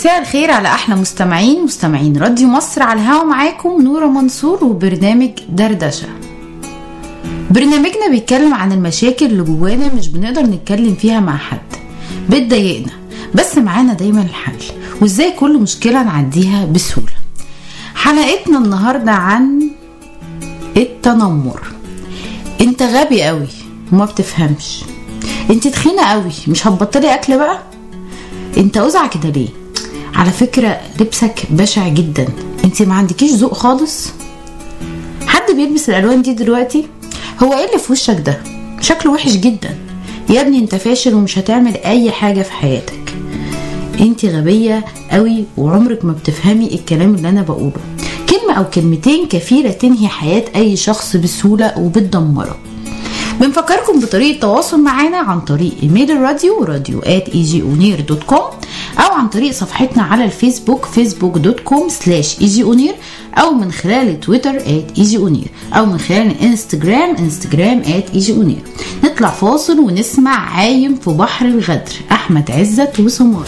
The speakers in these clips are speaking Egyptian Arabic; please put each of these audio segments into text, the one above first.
مساء الخير على احلى مستمعين مستمعين راديو مصر على الهوا معاكم نورة منصور وبرنامج دردشة برنامجنا بيتكلم عن المشاكل اللي جوانا مش بنقدر نتكلم فيها مع حد بتضايقنا بس معانا دايما الحل وازاي كل مشكلة نعديها بسهولة حلقتنا النهاردة عن التنمر انت غبي قوي وما بتفهمش انت تخينة قوي مش هتبطلي اكل بقى انت اوزع كده ليه على فكرة لبسك بشع جدا انت ما عندكيش ذوق خالص حد بيلبس الالوان دي دلوقتي هو ايه اللي في وشك ده شكله وحش جدا يا ابني انت فاشل ومش هتعمل اي حاجة في حياتك انت غبية قوي وعمرك ما بتفهمي الكلام اللي انا بقوله كلمة او كلمتين كفيلة تنهي حياة اي شخص بسهولة وبتدمره بنفكركم بطريقة التواصل معانا عن طريق ايميل الراديو راديو at easyoneer.com او عن طريق صفحتنا على الفيسبوك فيسبوك دوت كوم سلاش easyoneer او من خلال تويتر at easyoneer او من خلال الانستجرام انستجرام at easyoneer نطلع فاصل ونسمع عايم في بحر الغدر احمد عزت وسمار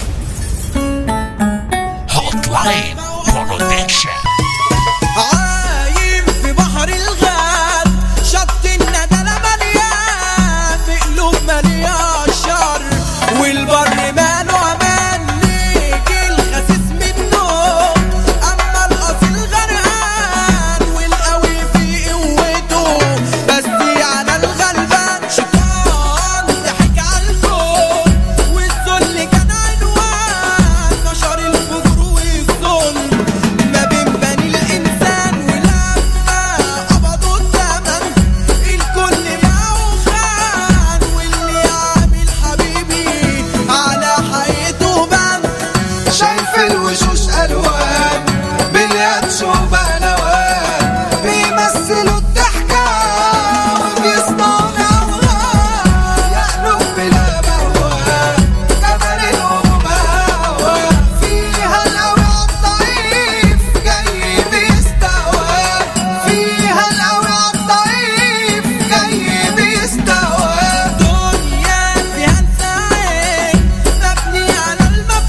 Hotline Production. عايم في بحر الغال شط الندلة مليان بقلوب مليان شر والبر ماله امان نيجي الخسيس منه اما الاصيل غرقان والقوي في قوته بس على الغلبان شيطان ضحك على الكون والذل كان عنوان نشر الفجور والظلم ما بين بني الانسان ولما قبضوا الثمن الكل معه خان واللي عامل حبيبي على حقيقته بان شايف الوشوش الوان بالياتش وبنوان بيمثلوا الضحكه وبيصنعوا الاوهام يقلب بلا موال كمان الهموم هوا فيها القوي عالضعيف جاي بيستوى فيها القوي عالضعيف جاي بيستوى دنيا فيها نساعد مبني على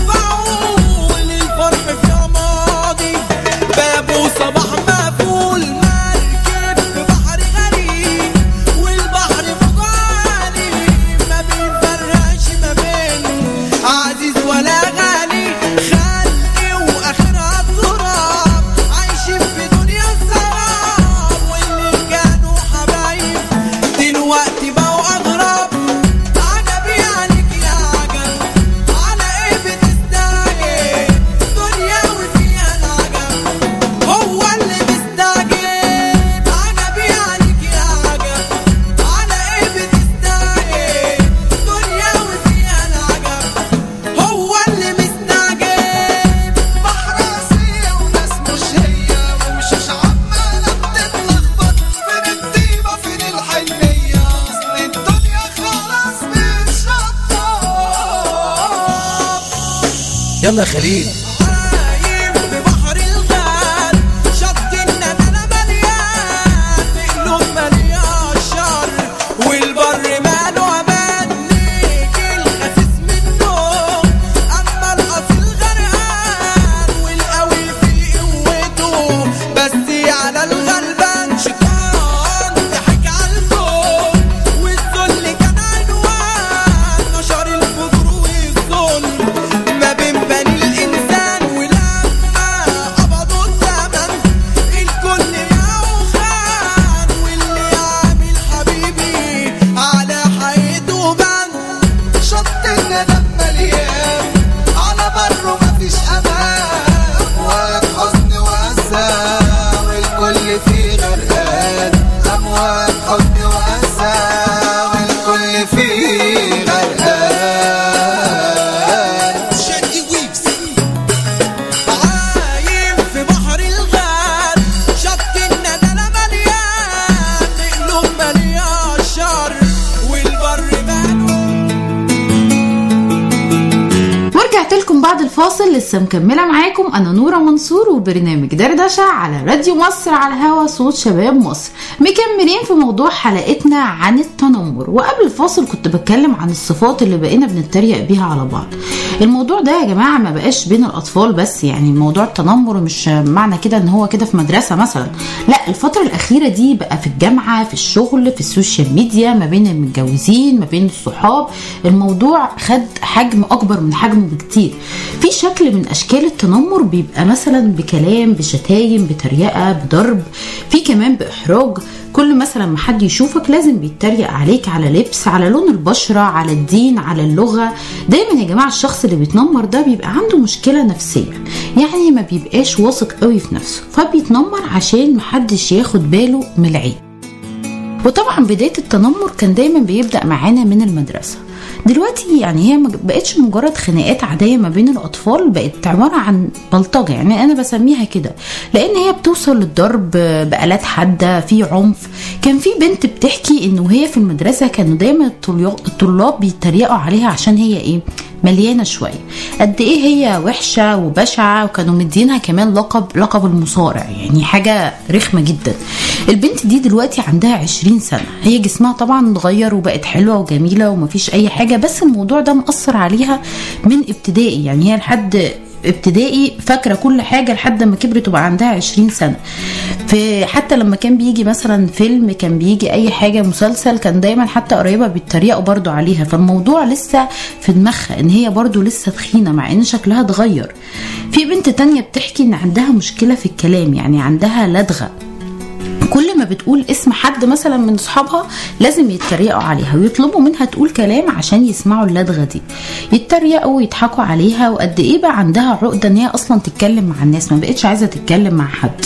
المفعول الفرح في ماضي بابه صباح مقفول مركب في بحر غريب والبحر مغالي ما بيفرقش ما بين عزيز ولا غالي خلقي واخرها التراب عايشين في دنيا السراب واللي كانوا حبايب دلوقتي بقوا اغراب عجبي عليك يا عجب على ايه بتستعجل دنيا وفيها العجب هو اللي مستعجل عجبي عليك يا عجب على ايه بتستعجل دنيا وفيها العجب هو اللي مستعجل بحر اسيا وناس مش هي ومشوش عمالة بتتلخبط فين الطيبة فين الحنية اصل الدنيا خلاص بتشطب يلا يا خليل عايم في بحر الغال شط الندلة مليان بقلوب مليان شر والبر ماله امان نيجي الخسيس منه اما الاصيل غرقان والقوي في قوته بس على الغلبان شيطان ضحك على الكون والذل كان عنوان نشر الفجور والظلم ما بين بني الانسان ورجعت لكم بعد الفاصل لسه مكمله معاكم انا نوره منصور وبرنامج دردشه على راديو مصر على هوا صوت شباب مصر مكملين في موضوع حلقتنا عن التنمر وقبل الفاصل كنت بتكلم عن الصفات اللي بقينا بنتريق بيها على بعض الموضوع ده يا جماعه ما بقاش بين الاطفال بس يعني موضوع التنمر مش معنى كده ان هو كده في مدرسه مثلا لا الفتره الاخيره دي بقى في الجامعه في الشغل في السوشيال ميديا ما بين المتجوزين ما بين الصحاب الموضوع خد حجم اكبر من حجمه بكتير في شكل من اشكال التنمر بيبقى مثلا بكلام بشتايم بتريقه بضرب في كمان باحراج كل مثلا ما حد يشوفك لازم بيتريق عليك على لبس على لون البشره على الدين على اللغه دايما يا جماعه الشخص اللي بيتنمر ده بيبقى عنده مشكله نفسيه يعني ما بيبقاش واثق قوي في نفسه فبيتنمر عشان محدش ياخد باله من العيب وطبعا بداية التنمر كان دايما بيبدأ معانا من المدرسة دلوقتي يعني هي ما بقتش مجرد خناقات عادية ما بين الأطفال بقت عبارة عن بلطجة يعني أنا بسميها كده لأن هي بتوصل للضرب بآلات حادة في عنف كان في بنت بتحكي إنه وهي في المدرسة كانوا دايما الطلاب بيتريقوا عليها عشان هي إيه مليانه شويه قد ايه هي وحشه وبشعه وكانوا مدينها كمان لقب لقب المصارع يعني حاجه رخمه جدا البنت دي دلوقتي عندها 20 سنه هي جسمها طبعا اتغير وبقت حلوه وجميله ومفيش اي حاجه بس الموضوع ده مأثر عليها من ابتدائي يعني هي لحد ابتدائي فاكره كل حاجه لحد ما كبرت وبقى عندها 20 سنه فحتى لما كان بيجي مثلا فيلم كان بيجي اي حاجه مسلسل كان دايما حتى قريبه بيتريقوا برضو عليها فالموضوع لسه في دماغها ان هي برضو لسه تخينه مع ان شكلها اتغير في بنت تانية بتحكي ان عندها مشكله في الكلام يعني عندها لدغه كل ما بتقول اسم حد مثلا من اصحابها لازم يتريقوا عليها ويطلبوا منها تقول كلام عشان يسمعوا اللدغه دي يتريقوا ويضحكوا عليها وقد ايه بقى عندها عقده ان هي اصلا تتكلم مع الناس ما بقتش عايزه تتكلم مع حد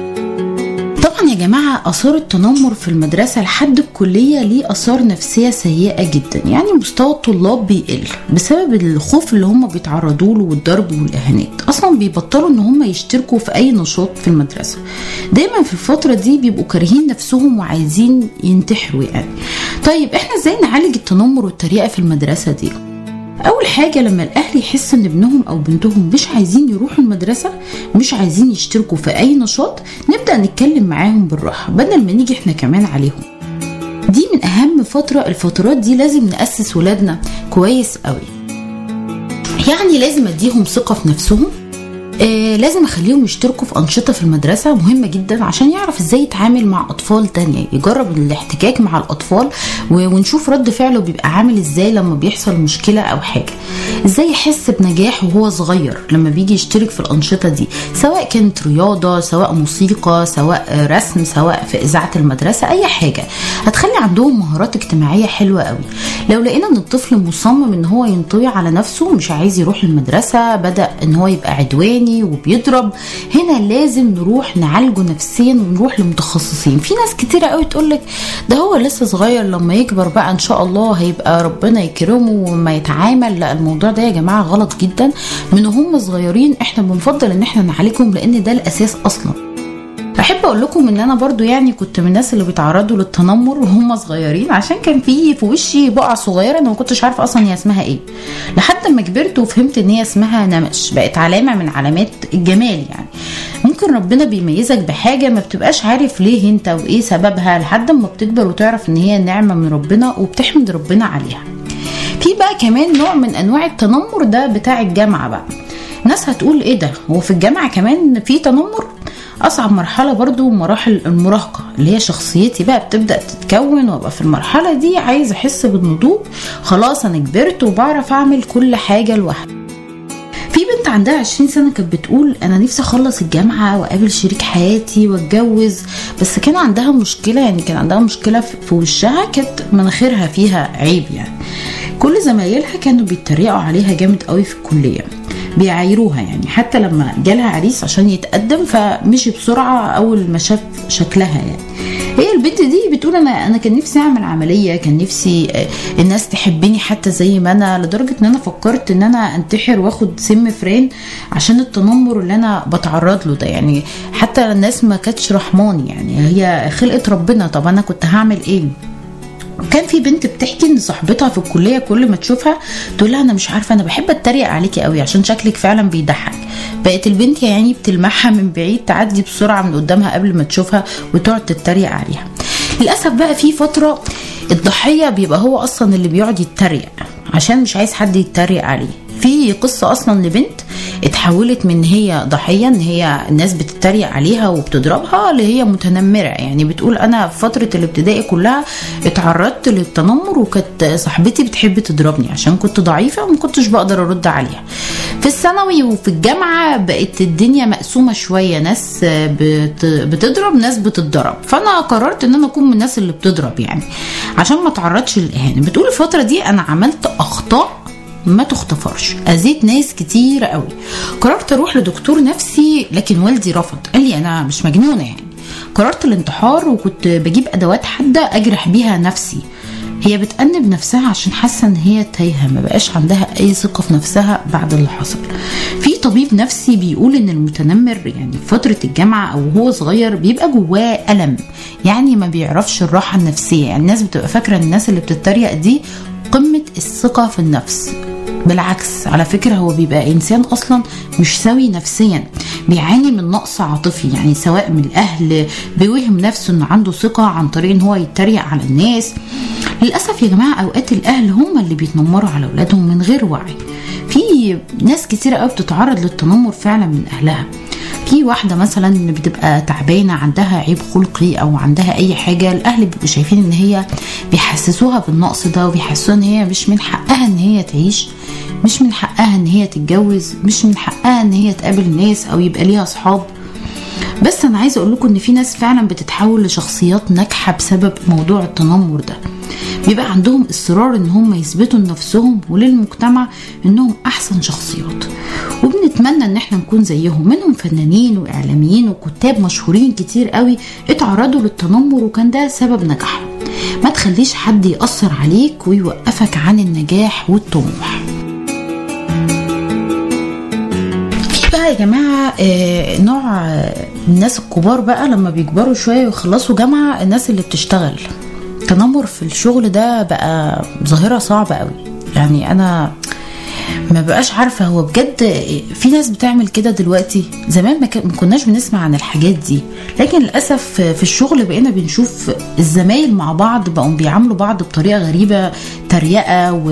طبعا يا جماعة آثار التنمر في المدرسة لحد الكلية ليه آثار نفسية سيئة جدا يعني مستوى الطلاب بيقل بسبب الخوف اللي هم بيتعرضوا له والضرب والإهانات أصلا بيبطلوا إن هم يشتركوا في أي نشاط في المدرسة دايما في الفترة دي بيبقوا كارهين نفسهم وعايزين ينتحروا يعني طيب احنا ازاي نعالج التنمر والتريقة في المدرسة دي؟ اول حاجه لما الاهل يحس ان ابنهم او بنتهم مش عايزين يروحوا المدرسه مش عايزين يشتركوا في اي نشاط نبدا نتكلم معاهم بالراحه بدل ما نيجي احنا كمان عليهم دي من اهم فتره الفترات دي لازم ناسس ولادنا كويس قوي يعني لازم اديهم ثقه في نفسهم آه لازم اخليهم يشتركوا في انشطه في المدرسه مهمه جدا عشان يعرف ازاي يتعامل مع اطفال تانية يجرب الاحتكاك مع الاطفال ونشوف رد فعله بيبقى عامل ازاي لما بيحصل مشكله او حاجه ازاي يحس بنجاح وهو صغير لما بيجي يشترك في الانشطه دي سواء كانت رياضه سواء موسيقى سواء رسم سواء في اذاعه المدرسه اي حاجه هتخلي عندهم مهارات اجتماعيه حلوه قوي لو لقينا ان الطفل مصمم ان هو ينطوي على نفسه مش عايز يروح المدرسه بدا ان هو يبقى عدواني تاني وبيضرب هنا لازم نروح نعالجه نفسيا ونروح لمتخصصين في ناس كتيرة قوي تقولك ده هو لسه صغير لما يكبر بقى ان شاء الله هيبقى ربنا يكرمه وما يتعامل لا الموضوع ده يا جماعة غلط جدا من هم صغيرين احنا بنفضل ان احنا نعالجهم لان ده الاساس اصلا احب اقول لكم ان انا برضو يعني كنت من الناس اللي بيتعرضوا للتنمر وهم صغيرين عشان كان في في وشي بقعه صغيره انا ما كنتش عارفه اصلا هي اسمها ايه لحد ما كبرت وفهمت ان هي اسمها نمش بقت علامه من علامات الجمال يعني ممكن ربنا بيميزك بحاجه ما بتبقاش عارف ليه انت وايه سببها لحد ما بتكبر وتعرف ان هي نعمه من ربنا وبتحمد ربنا عليها في بقى كمان نوع من انواع التنمر ده بتاع الجامعه بقى ناس هتقول ايه ده هو في الجامعه كمان في تنمر اصعب مرحله برضو مراحل المراهقه اللي هي شخصيتي بقى بتبدا تتكون وابقى في المرحله دي عايز احس بالنضوج خلاص انا كبرت وبعرف اعمل كل حاجه لوحدي في بنت عندها 20 سنه كانت بتقول انا نفسي اخلص الجامعه واقابل شريك حياتي واتجوز بس كان عندها مشكله يعني كان عندها مشكله في وشها كانت مناخيرها فيها عيب يعني كل زمايلها كانوا بيتريقوا عليها جامد قوي في الكليه بيعايروها يعني حتى لما جالها عريس عشان يتقدم فمشي بسرعه اول ما شاف شكلها يعني هي البنت دي بتقول انا انا كان نفسي اعمل عمليه كان نفسي الناس تحبني حتى زي ما انا لدرجه ان انا فكرت ان انا انتحر واخد سم فرين عشان التنمر اللي انا بتعرض له ده يعني حتى الناس ما كانتش رحماني يعني هي خلقه ربنا طب انا كنت هعمل ايه كان في بنت بتحكي ان صاحبتها في الكليه كل ما تشوفها تقول لها انا مش عارفه انا بحب اتريق عليكي قوي عشان شكلك فعلا بيضحك بقت البنت يعني بتلمحها من بعيد تعدي بسرعه من قدامها قبل ما تشوفها وتقعد تتريق عليها للاسف بقى في فتره الضحيه بيبقى هو اصلا اللي بيقعد يتريق عشان مش عايز حد يتريق عليه في قصه اصلا لبنت اتحولت من هي ضحيه ان هي الناس بتتريق عليها وبتضربها لهي متنمره يعني بتقول انا في فتره الابتدائي كلها اتعرضت للتنمر وكانت صاحبتي بتحب تضربني عشان كنت ضعيفه وما كنتش بقدر ارد عليها في الثانوي وفي الجامعه بقت الدنيا مقسومه شويه ناس بت- بتضرب ناس بتتضرب فانا قررت ان انا اكون من الناس اللي بتضرب يعني عشان ما اتعرضش للاهانه بتقول الفتره دي انا عملت اخطاء ما تغتفرش اذيت ناس كتير قوي قررت اروح لدكتور نفسي لكن والدي رفض قال لي انا مش مجنونه يعني قررت الانتحار وكنت بجيب ادوات حاده اجرح بيها نفسي هي بتأنب نفسها عشان حاسه ان هي تايهه ما بقاش عندها اي ثقه في نفسها بعد اللي حصل في طبيب نفسي بيقول ان المتنمر يعني في فتره الجامعه او هو صغير بيبقى جواه الم يعني ما بيعرفش الراحه النفسيه يعني الناس بتبقى فاكره ان الناس اللي بتتريق دي قمه الثقه في النفس بالعكس على فكرة هو بيبقى إنسان أصلا مش سوي نفسيا بيعاني من نقص عاطفي يعني سواء من الأهل بيوهم نفسه إنه عنده ثقة عن طريق إن هو يتريق على الناس للأسف يا جماعة أوقات الأهل هم اللي بيتنمروا على أولادهم من غير وعي في ناس كتيرة قوي بتتعرض للتنمر فعلا من أهلها في واحدة مثلا بتبقى تعبانة عندها عيب خلقي أو عندها أي حاجة الأهل بيبقوا شايفين إن هي بيحسسوها بالنقص ده وبيحسسوها إن هي مش من حقها إن هي تعيش مش من حقها إن هي تتجوز مش من حقها إن هي تقابل ناس أو يبقى ليها أصحاب بس انا عايزه اقول لكم ان في ناس فعلا بتتحول لشخصيات ناجحه بسبب موضوع التنمر ده بيبقى عندهم اصرار ان هم يثبتوا لنفسهم وللمجتمع انهم احسن شخصيات وبنتمنى ان احنا نكون زيهم منهم فنانين واعلاميين وكتاب مشهورين كتير قوي اتعرضوا للتنمر وكان ده سبب نجاحهم ما تخليش حد يأثر عليك ويوقفك عن النجاح والطموح في بقى يا جماعة آه، نوع آه، الناس الكبار بقى لما بيكبروا شوية ويخلصوا جامعة الناس اللي بتشتغل التنمر في الشغل ده بقى ظاهرة صعبة قوي يعني أنا ما بقاش عارفة هو بجد في ناس بتعمل كده دلوقتي زمان ما كان- ما كناش بنسمع عن الحاجات دي لكن للأسف في الشغل بقينا بنشوف الزمايل مع بعض بقوا بيعاملوا بعض بطريقة غريبة تريقة و...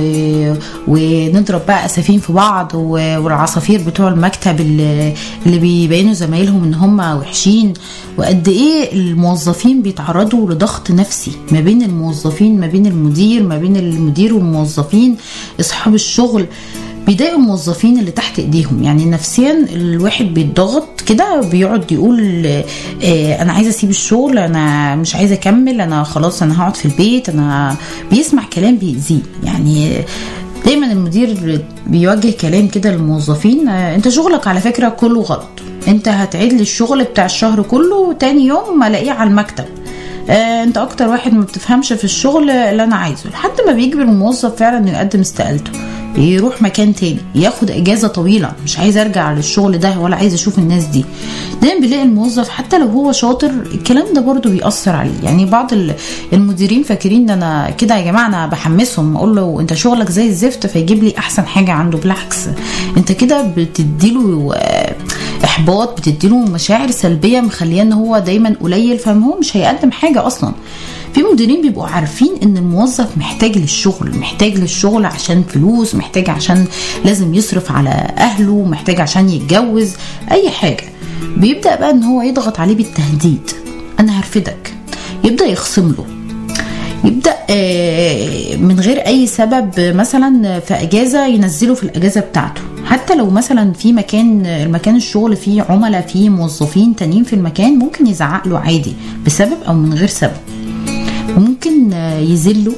ونضرب بقى أسافين في بعض و... والعصافير بتوع المكتب اللي, اللي بيبينوا زمايلهم ان هم وحشين وقد ايه الموظفين بيتعرضوا لضغط نفسي ما بين الموظفين ما بين المدير ما بين المدير والموظفين اصحاب الشغل بيضايقوا الموظفين اللي تحت ايديهم يعني نفسيا الواحد بيتضغط كده بيقعد يقول آه، انا عايزه اسيب الشغل انا مش عايزه اكمل انا خلاص انا هقعد في البيت انا بيسمع كلام بيأذيه يعني دايما المدير بيوجه كلام كده للموظفين آه، انت شغلك على فكره كله غلط انت هتعيد لي الشغل بتاع الشهر كله وتاني يوم الاقيه على المكتب آه، انت اكتر واحد ما بتفهمش في الشغل اللي انا عايزه لحد ما بيجبر الموظف فعلا انه يقدم استقالته يروح مكان تاني ياخد اجازه طويله مش عايز ارجع للشغل ده ولا عايز اشوف الناس دي دايما بيلاقي الموظف حتى لو هو شاطر الكلام ده برضو بيأثر عليه يعني بعض ال- المديرين فاكرين ان انا كده يا جماعه انا بحمسهم اقول له انت شغلك زي الزفت فيجيب لي احسن حاجه عنده بالعكس انت كده بتديله آه، احباط بتديله مشاعر سلبيه مخليه ان هو دايما قليل فهو مش هيقدم حاجه اصلا في مديرين بيبقوا عارفين ان الموظف محتاج للشغل محتاج للشغل عشان فلوس محتاج عشان لازم يصرف على اهله محتاج عشان يتجوز اي حاجه بيبدا بقى ان هو يضغط عليه بالتهديد انا هرفدك يبدا يخصم له يبدا آه، من غير اي سبب آه، مثلا في اجازه ينزله في الاجازه بتاعته حتى لو مثلا في مكان المكان الشغل فيه عملاء فيه موظفين تانيين في المكان ممكن يزعق له عادي بسبب او من غير سبب وممكن آه، يذله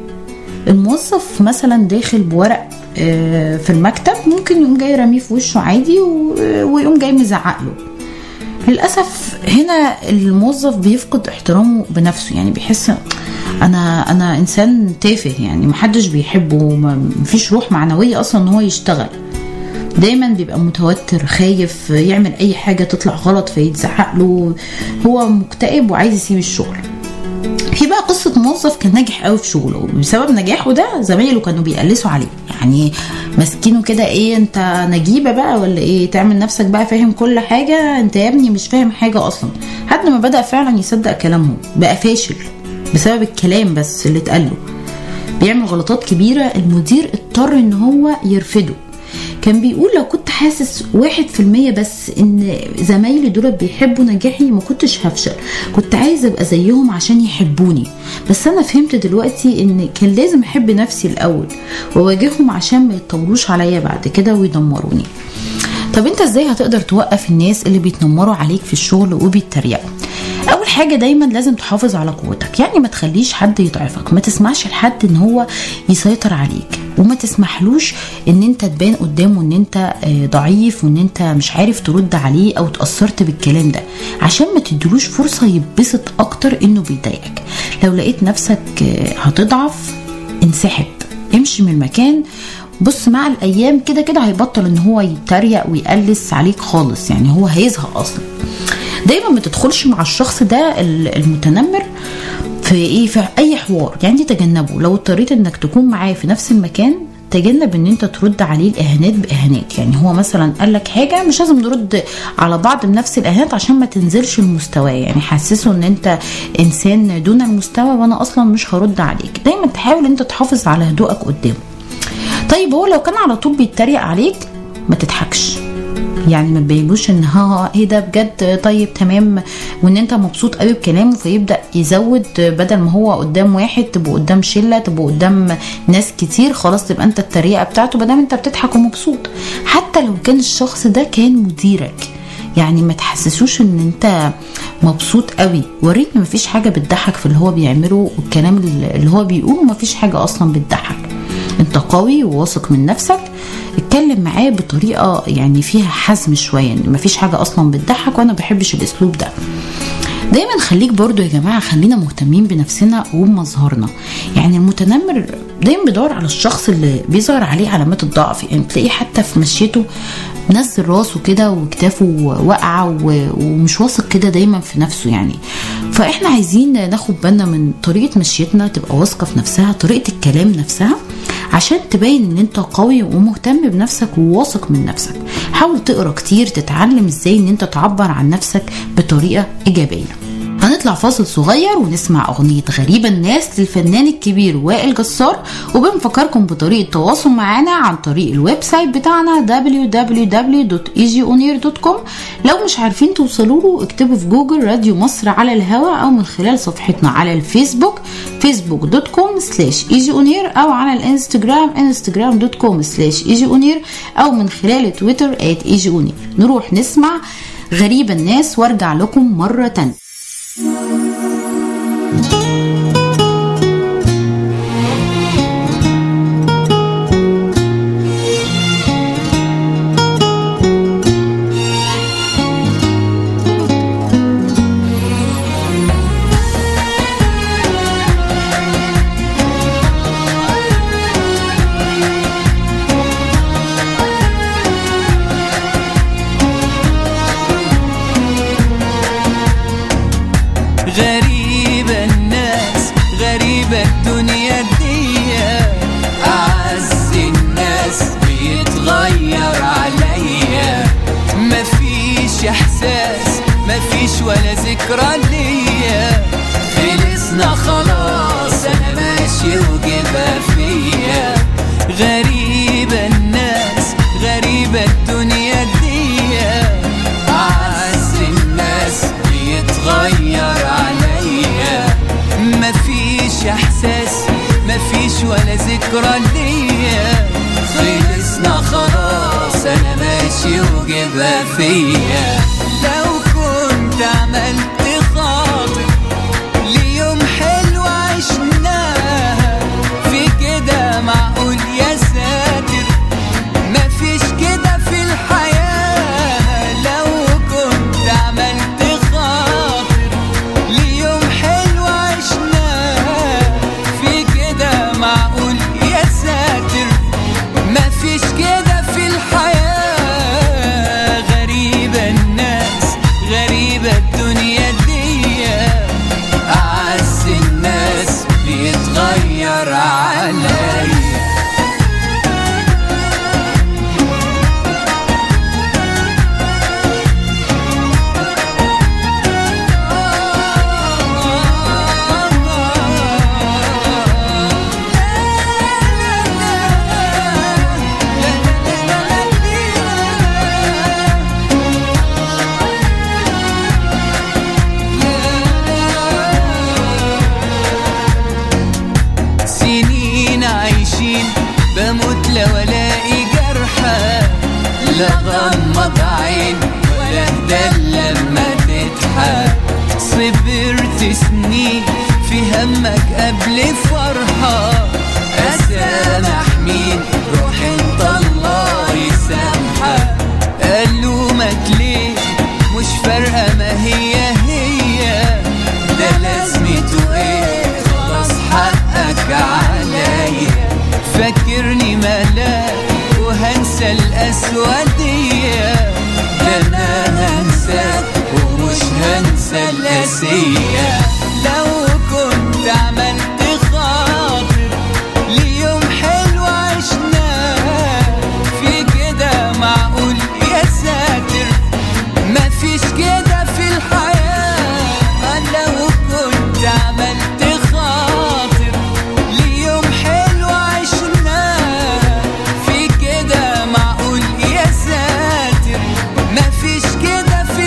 الموظف مثلا داخل بورق آه، في المكتب ممكن يقوم جاي راميه في وشه عادي و- ويقوم جاي مزعق له للاسف هنا الموظف بيفقد احترامه بنفسه يعني بيحس انا انا انسان تافه يعني محدش بيحبه ما- مفيش روح معنويه اصلا ان هو يشتغل دايما بيبقى متوتر خايف يعمل اي حاجه تطلع غلط فيتزعق له هو مكتئب وعايز يسيب الشغل في بقى قصة موظف كان ناجح قوي في شغله وبسبب نجاحه ده زمايله كانوا بيقلسوا عليه يعني ماسكينه كده ايه انت نجيبة بقى ولا ايه تعمل نفسك بقى فاهم كل حاجة انت يا ابني مش فاهم حاجة اصلا لحد ما بدأ فعلا يصدق كلامهم بقى فاشل بسبب الكلام بس اللي اتقاله بيعمل غلطات كبيرة المدير اضطر ان هو يرفده كان بيقول لو كنت حاسس واحد في المية بس ان زمايلي دول بيحبوا نجاحي ما كنتش هفشل كنت عايز ابقى زيهم عشان يحبوني بس انا فهمت دلوقتي ان كان لازم احب نفسي الاول واواجههم عشان ما يتطوروش عليا بعد كده ويدمروني طب انت ازاي هتقدر توقف الناس اللي بيتنمروا عليك في الشغل وبيتريقوا اول حاجه دايما لازم تحافظ على قوتك يعني ما تخليش حد يضعفك ما تسمعش لحد ان هو يسيطر عليك وما تسمحلوش ان انت تبان قدامه ان انت آه، ضعيف وان انت مش عارف ترد عليه او تاثرت بالكلام ده عشان ما تديلوش فرصه يتبسط اكتر انه بيضايقك لو لقيت نفسك آه، هتضعف انسحب امشي من المكان بص مع الايام كده كده هيبطل ان هو يتريق ويقلس عليك خالص يعني هو هيزهق اصلا دايما ما تدخلش مع الشخص ده ال- المتنمر في ايه في اي حوار يعني تجنبه لو اضطريت انك تكون معاه في نفس المكان تجنب ان انت ترد عليه الاهانات باهانات يعني هو مثلا قال لك حاجه مش لازم نرد على بعض بنفس الاهانات عشان ما تنزلش المستوى يعني حسسه ان انت انسان دون المستوى وانا اصلا مش هرد عليك دايما تحاول انت تحافظ على هدوءك قدامه طيب هو لو كان على طول بيتريق عليك ما تضحكش يعني ما تبينوش ان ها ايه ده بجد طيب تمام وان انت مبسوط قوي بكلامه فيبدا يزود بدل ما هو قدام واحد تبقى قدام شله تبقى قدام ناس كتير خلاص تبقى انت التريقه بتاعته بدل انت بتضحك ومبسوط حتى لو كان الشخص ده كان مديرك يعني ما تحسسوش ان انت مبسوط قوي وريت ان مفيش حاجه بتضحك في اللي هو بيعمله والكلام اللي هو بيقوله مفيش حاجه اصلا بتضحك انت قوي وواثق من نفسك اتكلم معاه بطريقه يعني فيها حزم شويه ان مفيش حاجه اصلا بتضحك وانا بحبش الاسلوب ده دايما خليك برضو يا جماعه خلينا مهتمين بنفسنا وبمظهرنا يعني المتنمر دايما بيدور على الشخص اللي بيظهر عليه علامات الضعف يعني تلاقيه حتى في مشيته نزل راسه كده وكتافه واقعه و- ومش واثق كده دايما في نفسه يعني فاحنا عايزين ناخد بالنا من طريقه مشيتنا تبقى واثقه في نفسها طريقه الكلام نفسها عشان تبين ان انت قوي ومهتم بنفسك وواثق من نفسك حاول تقرا كتير تتعلم ازاي ان انت تعبر عن نفسك بطريقه ايجابيه هنطلع فاصل صغير ونسمع أغنية غريبة الناس للفنان الكبير وائل جسار وبنفكركم بطريقة التواصل معانا عن طريق الويب سايت بتاعنا www.easyoneer.com لو مش عارفين توصلوا له اكتبوا في جوجل راديو مصر على الهواء أو من خلال صفحتنا على الفيسبوك facebook.com slash easyoneer أو على الانستجرام instagram.com slash easyoneer أو من خلال تويتر at easyoneer نروح نسمع غريبة الناس وارجع لكم مرة تانية غريبة الناس غريبة الدنيا دي أعز الناس بيتغير عليا مفيش إحساس مفيش ولا ذكرى ليا خلصنا خلاص أنا ماشي وجبها فيا غريبة الناس غريبة الدنيا دي أعز الناس بيتغير عليا مفيش احساس مفيش ولا ذكرى ليا خلصنا خلاص انا ماشي وجبها فيا لو كنت عملت خاطر ليوم حلو عشناها في كده معقول يا ساتر مفيش كده في الحياة لو كنت عملت خاطر ليوم حلو عشناه في كده معقول يا ساتر مفيش كده في الحياة غريبة الناس اموت لو الاقي جرحى لا غمض عين ولا اهدى لما تضحك صبرت سنين في همك قبل فرحة أسامح مين روح انت الله يسامحك ألومك ليه مش فارقة ما هي هي ده لازمته ايه خلاص حقك عليا فاكرني ملاك وهنسى الأسودية ده أنا هنساك ومش هنسى الأسية لو كنت عملت خاطر ليوم حلو عشناه في كده معقول يا ساتر مفيش كده في الحياة لو كنت عملت خاطر ليوم حلو عشناه في كده معقول يا ساتر مفيش كده في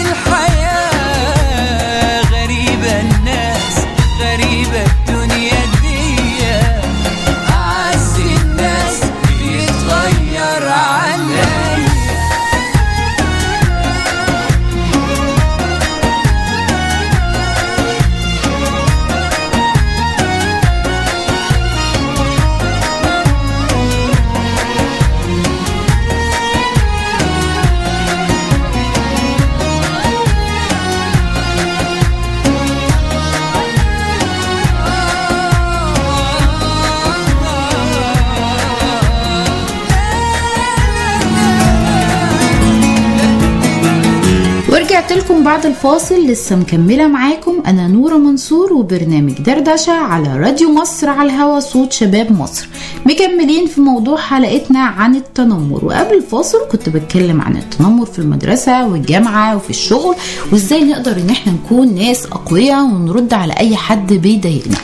الحياة غريبة الناس غريبة الدنيا دي أعز الناس بيتغير عليا ورجعت لكم بعد الفاصل لسه مكملة معاكم أنا نورة منصور وبرنامج دردشة على راديو مصر على الهوا صوت شباب مصر مكملين في موضوع حلقتنا عن التنمر وقبل الفاصل كنت بتكلم عن التنمر في المدرسة والجامعة وفي الشغل وازاي نقدر ان احنا نكون ناس أقوياء ونرد على أي حد بيضايقنا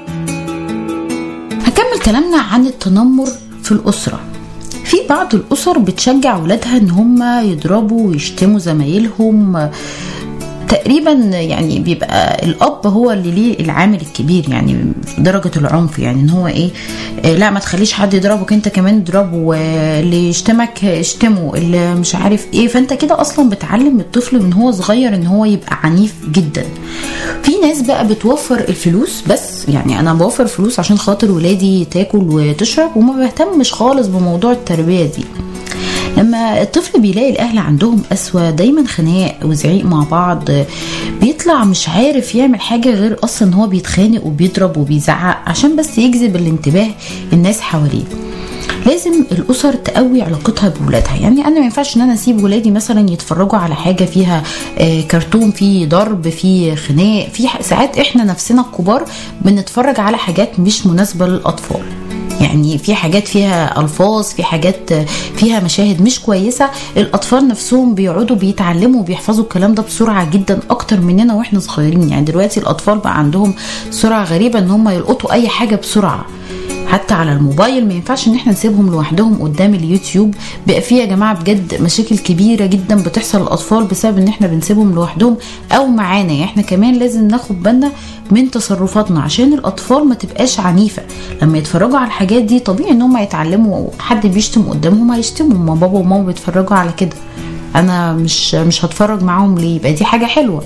هكمل كلامنا عن التنمر في الأسرة في بعض الأسر بتشجع ولادها إن هم يضربوا ويشتموا زمايلهم تقريبا يعني بيبقى الاب هو اللي ليه العامل الكبير يعني في درجه العنف يعني ان هو ايه آه، لا ما تخليش حد يضربك انت كمان اضربه واللي يشتمك اشتمه اللي مش عارف ايه فانت كده اصلا بتعلم الطفل من هو صغير ان هو يبقى عنيف جدا في ناس بقى بتوفر الفلوس بس يعني انا بوفر فلوس عشان خاطر ولادي تاكل وتشرب وما بهتمش خالص بموضوع التربيه دي لما الطفل بيلاقي الاهل عندهم قسوه دايما خناق وزعيق مع بعض بيطلع مش عارف يعمل حاجه غير اصلا ان هو بيتخانق وبيضرب وبيزعق عشان بس يجذب الانتباه الناس حواليه لازم الاسر تقوي علاقتها بولادها يعني انا ما ينفعش ان انا اسيب ولادي مثلا يتفرجوا على حاجه فيها آه، كرتون فيه ضرب فيه خناق في ح- ساعات احنا نفسنا الكبار بنتفرج على حاجات مش مناسبه للاطفال يعني في حاجات فيها الفاظ في حاجات فيها مشاهد مش كويسه الاطفال نفسهم بيقعدوا بيتعلموا وبيحفظوا الكلام ده بسرعه جدا اكتر مننا واحنا صغيرين يعني دلوقتي الاطفال بقى عندهم سرعه غريبه ان هم يلقطوا اي حاجه بسرعه حتى على الموبايل ما ينفعش ان احنا نسيبهم لوحدهم قدام اليوتيوب بقى فيه يا جماعه بجد مشاكل كبيره جدا بتحصل للاطفال بسبب ان احنا بنسيبهم لوحدهم او معانا يعني احنا كمان لازم ناخد بالنا من تصرفاتنا عشان الاطفال ما تبقاش عنيفه لما يتفرجوا على الحاجات دي طبيعي ان هم يتعلموا حد بيشتم قدامهم هيشتموا ما بابا وماما بيتفرجوا على كده انا مش مش هتفرج معاهم ليه يبقى دي حاجه حلوه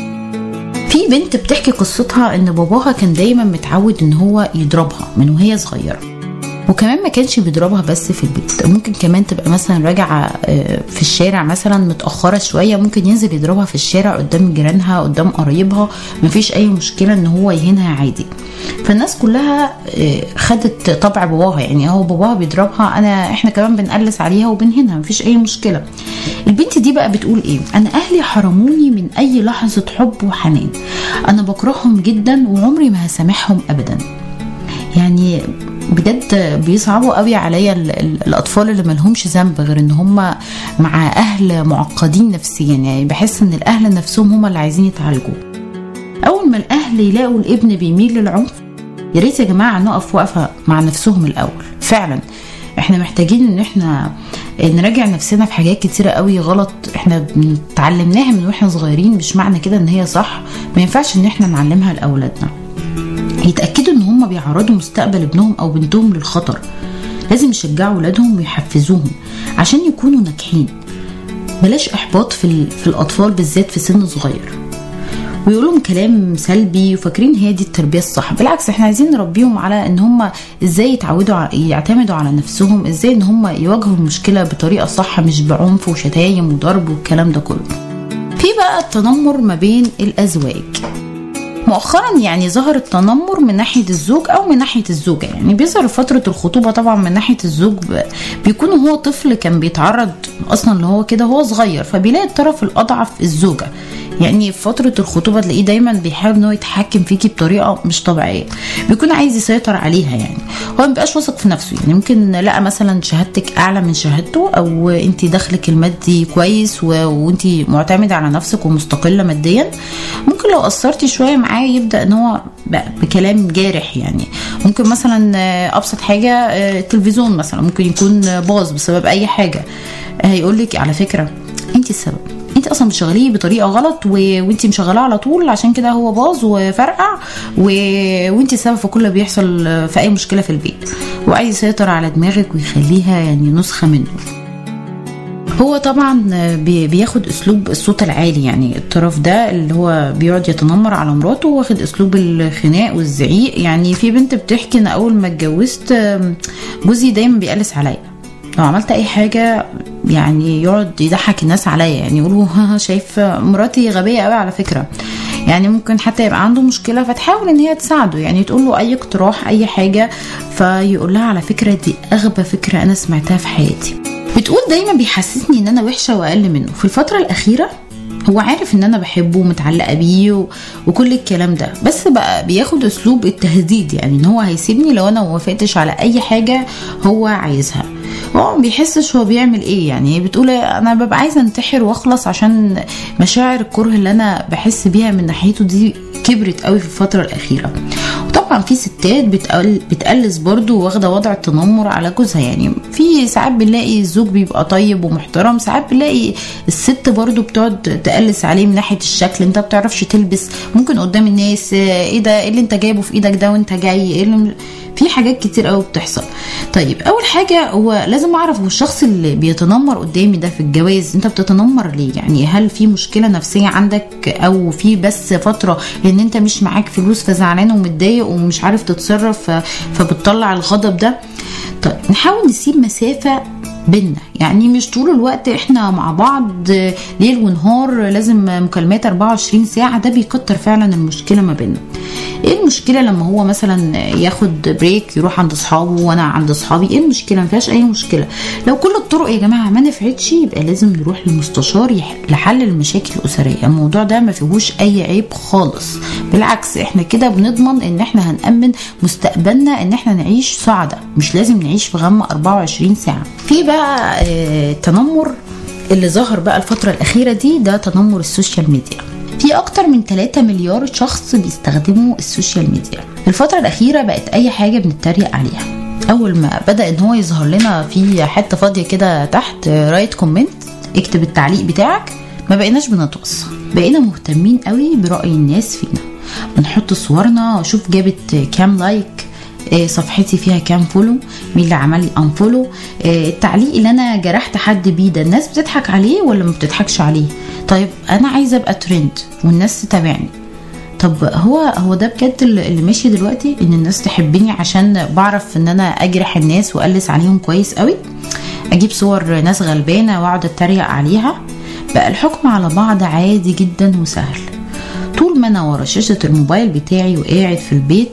في بنت بتحكي قصتها ان باباها كان دايما متعود ان هو يضربها من وهي صغيره وكمان ما كانش بيضربها بس في البيت ممكن كمان تبقى مثلا راجعه آه، في الشارع مثلا متاخره شويه ممكن ينزل يضربها في الشارع قدام جيرانها قدام قرايبها مفيش اي مشكله ان هو يهينها عادي فالناس كلها آه، خدت طبع باباها يعني هو باباها بيضربها انا احنا كمان بنقلس عليها وبنهينها مفيش اي مشكله البنت دي بقى بتقول ايه انا اهلي حرموني من اي لحظه حب وحنان انا بكرههم جدا وعمري ما هسامحهم ابدا يعني بجد بيصعبوا قوي عليا ال- ال- الاطفال اللي ملهمش ذنب غير ان هم مع اهل معقدين نفسيا يعني بحس ان الاهل نفسهم هم اللي عايزين يتعالجوا اول ما الاهل يلاقوا الابن بيميل للعنف يا ريت يا جماعه نقف وقفه مع نفسهم الاول فعلا احنا محتاجين ان احنا نراجع نفسنا في حاجات كتيرة قوي غلط احنا اتعلمناها من واحنا صغيرين مش معنى كده ان هي صح ما ينفعش ان احنا نعلمها لاولادنا يتاكدوا ان هم بيعرضوا مستقبل ابنهم او بنتهم للخطر لازم يشجعوا ولادهم ويحفزوهم عشان يكونوا ناجحين بلاش احباط في, ال- في الاطفال بالذات في سن صغير ويقولهم كلام سلبي وفاكرين هي دي التربيه الصح بالعكس احنا عايزين نربيهم على ان هم ازاي يتعودوا ع- يعتمدوا على نفسهم ازاي ان هم يواجهوا المشكله بطريقه صح مش بعنف وشتايم وضرب والكلام ده كله في بقى التنمر ما بين الازواج مؤخرا يعني ظهر التنمر من ناحيه الزوج او من ناحيه الزوجه يعني بيظهر في فتره الخطوبه طبعا من ناحيه الزوج ب- بيكون هو طفل كان بيتعرض اصلا اللي هو كده هو صغير فبيلاقي الطرف الاضعف الزوجه يعني في فتره الخطوبه تلاقيه دايما بيحاول ان هو يتحكم فيكي بطريقه مش طبيعيه بيكون عايز يسيطر عليها يعني هو ما بيبقاش واثق في نفسه يعني ممكن لقى مثلا شهادتك اعلى من شهادته او انت دخلك المادي كويس و... وانت معتمده على نفسك ومستقله ماديا ممكن لو قصرتي شويه معاه يبدا ان هو ب- بكلام جارح يعني ممكن مثلا آه، ابسط حاجه آه، التلفزيون مثلا ممكن يكون آه، باظ بسبب اي حاجه هيقول لك على فكره انت السبب انت اصلا بتشغليه بطريقه غلط و... وانت مشغلاه على طول عشان كده هو باظ وفرقع و... وانت السبب في كل اللي بيحصل في اي مشكله في البيت وعايز يسيطر على دماغك ويخليها يعني نسخه منه هو طبعا بي- بياخد اسلوب الصوت العالي يعني الطرف ده اللي هو بيقعد يتنمر على مراته واخد اسلوب الخناق والزعيق يعني في بنت بتحكي ان اول ما اتجوزت آم، جوزي دايما بيقلس عليا لو عملت اي حاجه يعني يقعد يضحك الناس عليا يعني يقولوا ها ها شايف مراتي غبيه قوي على فكره يعني ممكن حتى يبقى عنده مشكله فتحاول ان هي تساعده يعني تقول له اي اقتراح اي حاجه فيقول لها على فكره دي اغبى فكره انا سمعتها في حياتي بتقول دايما بيحسسني ان انا وحشه واقل منه في الفتره الاخيره هو عارف ان انا بحبه ومتعلقه بيه و... وكل الكلام ده بس بقى بياخد اسلوب التهديد يعني ان هو هيسيبني لو انا ما وافقتش على اي حاجه هو عايزها هو ما بيحسش هو بيعمل ايه يعني هي بتقول انا ببقى عايزه انتحر واخلص عشان مشاعر الكره اللي انا بحس بيها من ناحيته دي كبرت قوي في الفتره الاخيره وطبعا في ستات بتقل بتقلص برضو واخده وضع التنمر على جوزها يعني في ساعات بنلاقي الزوج بيبقى طيب ومحترم ساعات بنلاقي الست برضو بتقعد تقلص عليه من ناحيه الشكل انت بتعرفش تلبس ممكن قدام الناس آه، ايه ده ايه اللي انت جايبه في ايدك ده وانت جاي ايه اللي في حاجات كتير قوي بتحصل طيب اول حاجه هو لازم اعرف هو الشخص اللي بيتنمر قدامي ده في الجواز انت بتتنمر ليه يعني هل في مشكله نفسيه عندك او في بس فتره ان انت مش معاك فلوس فزعلان ومتضايق ومش عارف تتصرف ف- فبتطلع الغضب ده طيب نحاول نسيب مسافه بينا يعني مش طول الوقت احنا مع بعض ليل ونهار لازم مكالمات 24 ساعة ده بيكتر فعلا المشكلة ما بيننا ايه المشكلة لما هو مثلا ياخد بريك يروح عند اصحابه وانا عند اصحابي ايه المشكلة ما فيهاش اي مشكلة لو كل الطرق يا جماعة ما نفعتش يبقى لازم نروح للمستشار يح- لحل المشاكل الاسرية الموضوع ده ما فيهوش اي عيب خالص بالعكس احنا كده بنضمن ان احنا هنأمن مستقبلنا ان احنا نعيش سعداء مش لازم نعيش في غم 24 ساعة في بقى آه، تنمر اللي ظهر بقى الفترة الأخيرة دي ده تنمر السوشيال ميديا في أكتر من 3 مليار شخص بيستخدموا السوشيال ميديا الفترة الأخيرة بقت أي حاجة بنتريق عليها أول ما بدأ إن هو يظهر لنا في حتة فاضية كده تحت رايت كومنت اكتب التعليق بتاعك ما بقيناش بنتوصى بقينا مهتمين قوي برأي الناس فينا بنحط صورنا وشوف جابت كام لايك إيه صفحتي فيها كام فولو مين اللي عمل لي انفولو إيه التعليق اللي انا جرحت حد بيه ده الناس بتضحك عليه ولا ما بتضحكش عليه طيب انا عايزه ابقى ترند والناس تتابعني طب هو هو ده بجد اللي اللي ماشي دلوقتي ان الناس تحبني عشان بعرف ان انا اجرح الناس واقلس عليهم كويس قوي اجيب صور ناس غلبانه واقعد اتريق عليها بقى الحكم على بعض عادي جدا وسهل طول ما انا ورا شاشة الموبايل بتاعي وقاعد في البيت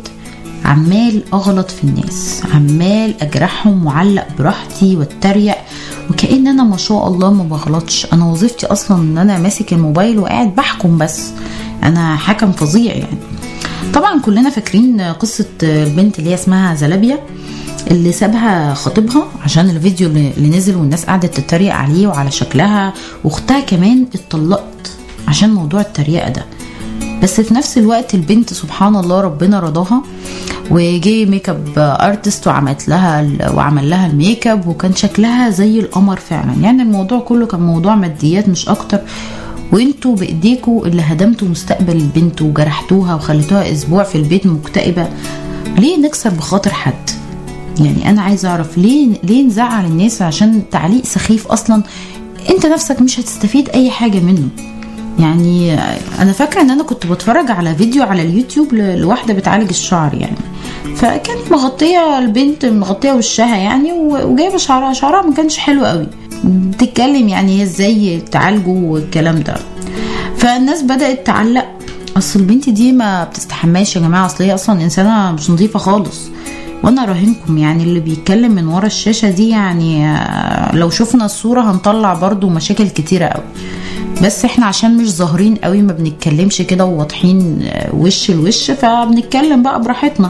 عمال اغلط في الناس عمال اجرحهم وعلق براحتي واتريق وكأن انا ما شاء الله ما بغلطش انا وظيفتي اصلا ان انا ماسك الموبايل وقاعد بحكم بس انا حكم فظيع يعني طبعا كلنا فاكرين قصة البنت اللي هي اسمها زلابيا اللي سابها خطيبها عشان الفيديو اللي اللي نزل والناس قعدت تتريق عليه وعلى شكلها واختها كمان اتطلقت عشان موضوع التريقة ده بس في نفس الوقت البنت سبحان الله ربنا رضاها وجي ميك اب ارتست وعملت لها ال- وعمل لها الميك اب وكان شكلها زي القمر فعلا يعني الموضوع كله كان موضوع ماديات مش اكتر وانتوا بايديكوا اللي هدمتوا مستقبل البنت وجرحتوها وخليتوها اسبوع في البيت مكتئبه ليه نكسر بخاطر حد يعني انا عايزه اعرف ليه ليه نزعل الناس عشان تعليق سخيف اصلا انت نفسك مش هتستفيد اي حاجه منه يعني انا فاكره ان انا كنت بتفرج على فيديو على اليوتيوب ل- لواحده بتعالج الشعر يعني فكانت مغطيه البنت مغطيه وشها يعني و- وجايبه شعرها شعرها ما كانش حلو قوي بتتكلم يعني هي ازاي تعالجه والكلام ده فالناس بدات تعلق اصل البنت دي ما بتستحماش يا جماعه اصل هي اصلا انسانه مش نظيفه خالص وانا راهنكم يعني اللي بيتكلم من ورا الشاشه دي يعني آه، لو شفنا الصوره هنطلع برضو مشاكل كتيره قوي بس احنا عشان مش ظاهرين قوي ما بنتكلمش كده وواضحين آه، وش لوش فبنتكلم بقى براحتنا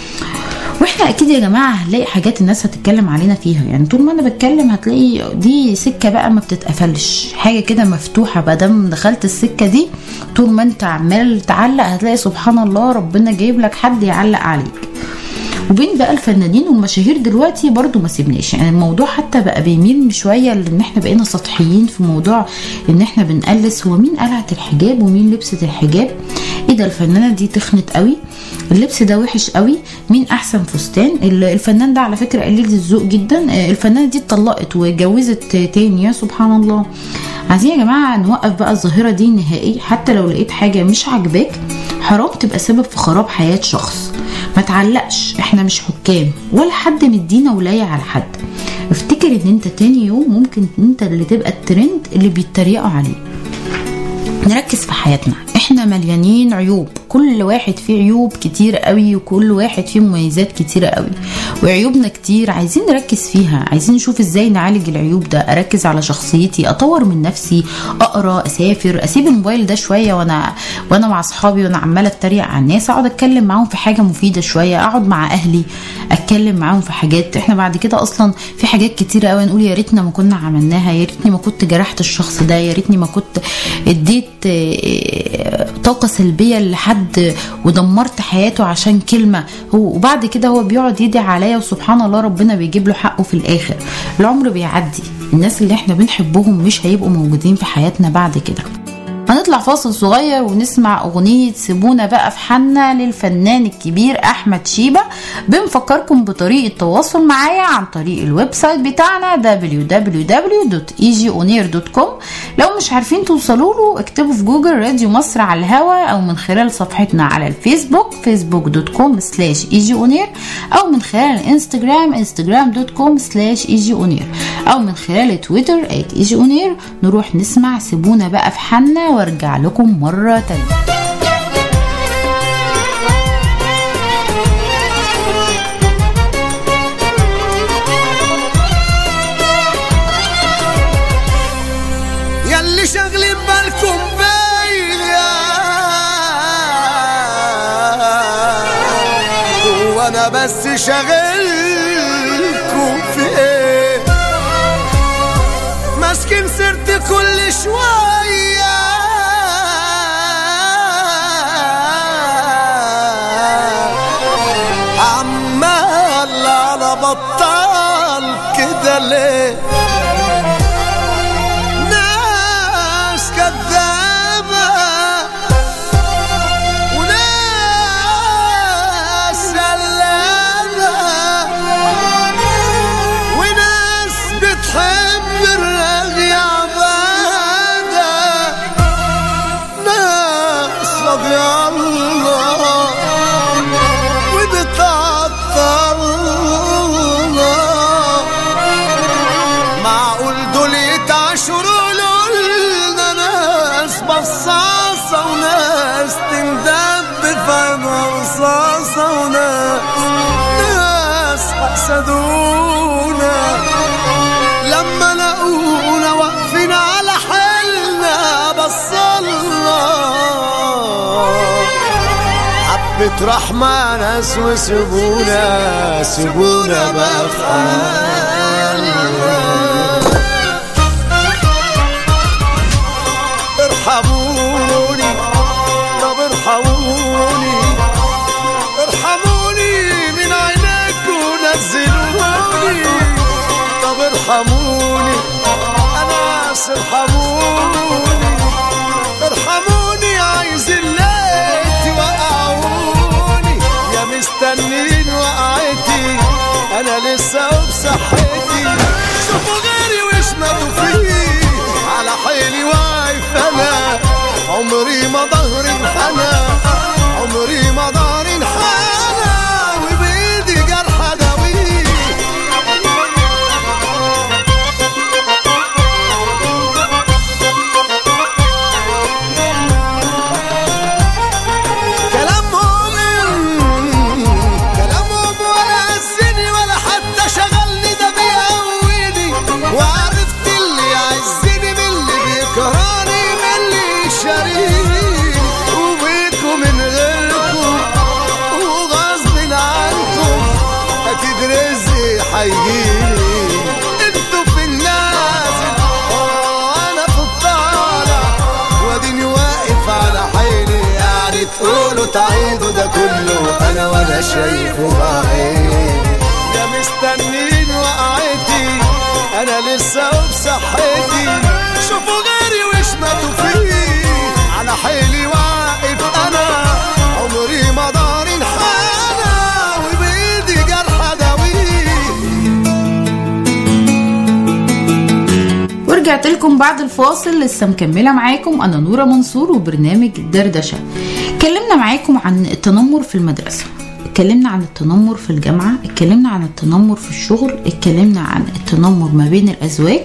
واحنا اكيد يا جماعه هنلاقي حاجات الناس هتتكلم علينا فيها يعني طول ما انا بتكلم هتلاقي دي سكه بقى ما بتتقفلش حاجه كده مفتوحه بقى دام دخلت السكه دي طول ما انت عمال تعلق هتلاقي سبحان الله ربنا جايب لك حد يعلق عليك وبين بقى الفنانين والمشاهير دلوقتي برضو ما سيبناش يعني الموضوع حتى بقى بيميل شويه لان احنا بقينا سطحيين في موضوع ان احنا بنقلس هو مين قلعت الحجاب ومين لبست الحجاب ايه ده الفنانه دي تخنت قوي اللبس ده وحش قوي مين احسن فستان ال- الفنان ده على فكره قليل الذوق جدا آه، الفنانه دي اتطلقت واتجوزت تاني يا سبحان الله عايزين يا جماعه نوقف بقى الظاهره دي نهائي حتى لو لقيت حاجه مش عاجباك حرام تبقى سبب في خراب حياه شخص ما تعلقش احنا مش حكام ولا حد مدينا ولاية على حد افتكر ان انت تاني يوم ممكن انت اللي تبقى الترند اللي بيتريقوا عليه نركز في حياتنا احنا مليانين عيوب كل واحد فيه عيوب كتير قوي وكل واحد فيه مميزات كتيرة قوي وعيوبنا كتير عايزين نركز فيها عايزين نشوف ازاي نعالج العيوب ده اركز على شخصيتي اطور من نفسي اقرا اسافر اسيب الموبايل ده شويه وانا وانا مع اصحابي وانا عماله اتريق على الناس اقعد اتكلم معاهم في حاجه مفيده شويه اقعد مع اهلي اتكلم معاهم في حاجات احنا بعد كده اصلا في حاجات كتيره قوي نقول يا ريتنا ما كنا عملناها يا ريتني ما كنت جرحت الشخص ده يا ريتني ما كنت اديت آه، طاقه سلبيه لحد ودمرت حياته عشان كلمه هو وبعد كده هو بيقعد يدعي عليا وسبحان الله ربنا بيجيب له حقه في الاخر العمر بيعدي الناس اللي احنا بنحبهم مش هيبقوا موجودين في حياتنا بعد كده هنطلع فاصل صغير ونسمع أغنية سيبونا بقى في حنا للفنان الكبير أحمد شيبة بنفكركم بطريقة التواصل معايا عن طريق الويب سايت بتاعنا www.egioneer.com لو مش عارفين توصلوا له اكتبوا في جوجل راديو مصر على الهوا أو من خلال صفحتنا على الفيسبوك facebook.com slash egioneer أو من خلال الانستجرام instagram.com slash egioneer أو من خلال تويتر at egioneer نروح نسمع سيبونا بقى في حنا وارجع لكم مرة تانية ياللي شاغلين بالكم بيا وانا بس شاغلكم في ايه ماسكين سيرتي كل شويه عمال على بطال كده ليه ناس كذابة وناس سلامة وناس بتحب الرغي عبادة ناس رضي الله وبتعطل الله معقول دول يتعشروا لنا ناس بصاصة وناس تندب في عينها رصاصة وناس ناس حسدونا لما لقونا واقفين على حالنا بصلنا حبة رحمة ناس وسيبونا سيبونا بقى في حالنا ارحموني طب ارحموني ارحموني من عينيكم نزلوني طب ارحموني انا ناس ارحموني ارحموني عايز الليل توقعوني يا مستنين وقعتي انا لسه بصحتي شوفوا غيري وش ماتوا فيه على حيلي واقف انا عمري ما ظهري انحنى عمري ما ظهري انحنى وبايدي جرح اداويه كلامهم كلامهم ولا هزني ولا حتى شغلني ده بيقويني وعرفت اللي يعزني من اللي بيكرهني من اللي يشاريني وبيكم من غيركم وغصب عنكم اكيد رزقي هيجيني انتوا في النازل اه انا في الطالع واديني واقف على حيلي يعني تقولوا تعيدوا ده كله انا ولا شايفه بعيني يا مستنين وقعتي انا لسه بصحتي شوفوا غيري وش ماتوا فيه على حيلي واقف انا عمري ما داري انحنى وبايدي جرح اداويه ورجعت لكم بعد الفاصل لسه مكمله معاكم انا نوره منصور وبرنامج دردشه اتكلمنا معاكم عن التنمر في المدرسه اتكلمنا عن التنمر في الجامعه اتكلمنا عن التنمر في الشغل اتكلمنا عن التنمر ما بين الازواج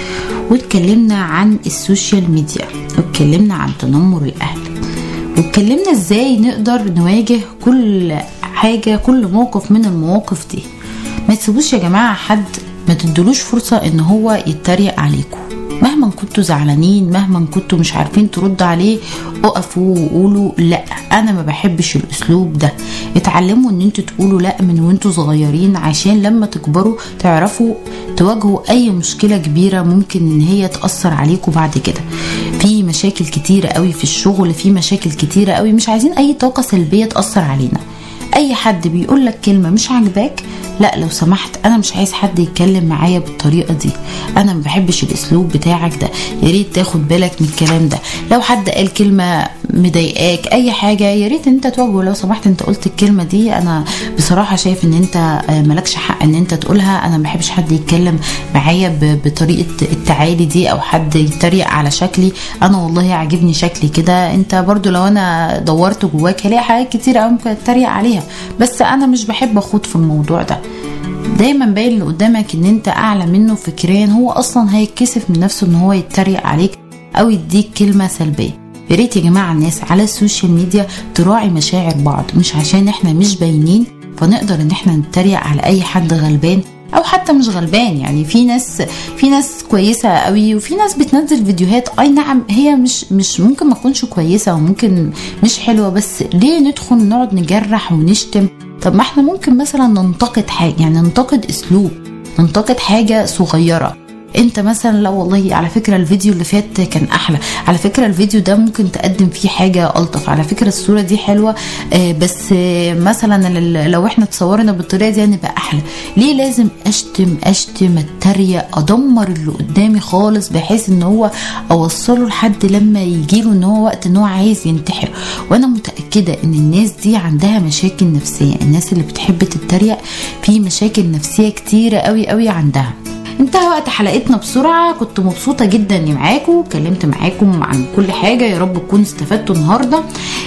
واتكلمنا عن السوشيال ميديا واتكلمنا عن تنمر الاهل واتكلمنا ازاي نقدر نواجه كل حاجه كل موقف من المواقف دي ما تسيبوش يا جماعه حد ما تدلوش فرصه ان هو يتريق عليكم مهما كنتوا زعلانين مهما كنتوا مش عارفين تردوا عليه اقفوا وقولوا لا انا ما بحبش الاسلوب ده اتعلموا ان انتوا تقولوا لا من وانتوا صغيرين عشان لما تكبروا تعرفوا تواجهوا اي مشكله كبيره ممكن ان هي تاثر عليكم بعد كده في مشاكل كتيره قوي في الشغل في مشاكل كتيره قوي مش عايزين اي طاقه سلبيه تاثر علينا اي حد بيقول لك كلمه مش عاجباك لا لو سمحت انا مش عايز حد يتكلم معايا بالطريقه دي انا ما بحبش الاسلوب بتاعك ده يا ريت تاخد بالك من الكلام ده لو حد قال كلمه مضايقاك اي حاجه يا ريت انت تواجهه لو سمحت انت قلت الكلمه دي انا بصراحه شايف ان انت آه، مالكش حق ان انت تقولها انا ما بحبش حد يتكلم معايا ب- بطريقه التعالي دي او حد يتريق على شكلي انا والله عاجبني شكلي كده انت برضو لو انا دورت جواك هلاقي حاجات كتير قوي ممكن اتريق عليها بس انا مش بحب اخوض في الموضوع ده دايما باين اللي قدامك ان انت اعلى منه فكريا هو اصلا هيتكسف من نفسه ان هو يتريق عليك او يديك كلمه سلبيه يا ريت يا جماعه الناس على السوشيال ميديا تراعي مشاعر بعض مش عشان احنا مش باينين فنقدر ان احنا نتريق على اي حد غلبان او حتى مش غلبان يعني في ناس في ناس كويسه قوي وفي ناس بتنزل فيديوهات اي نعم هي مش مش ممكن ما تكونش كويسه وممكن مش حلوه بس ليه ندخل نقعد نجرح ونشتم طب ما احنا ممكن مثلا ننتقد حاجه يعني ننتقد اسلوب ننتقد حاجه صغيره انت مثلا لو والله على فكره الفيديو اللي فات كان احلى على فكره الفيديو ده ممكن تقدم فيه حاجه الطف على فكره الصوره دي حلوه آه، بس آه، مثلا ال- لو احنا اتصورنا بالطريقه دي هنبقى احلى ليه لازم اشتم اشتم اتريق ادمر اللي قدامي خالص بحيث ان هو اوصله لحد لما يجيله ان هو وقت ان هو عايز ينتحر وانا متاكده ان الناس دي عندها مشاكل نفسيه الناس اللي بتحب تتريق في مشاكل نفسيه كتيره قوي قوي عندها انتهى وقت حلقتنا بسرعة كنت مبسوطة جدا اني معاكم اتكلمت معاكم عن كل حاجة يا رب تكونوا استفدتوا النهاردة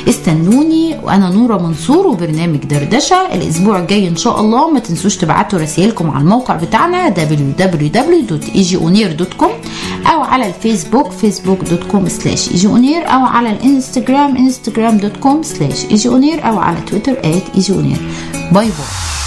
استنوني وانا نورة منصور وبرنامج دردشة الاسبوع الجاي ان شاء الله ما تنسوش تبعتوا رسائلكم على الموقع بتاعنا www.egionir.com او على الفيسبوك facebook.com slash egionir او على الانستجرام instagram.com slash egionir او على تويتر at egionir باي باي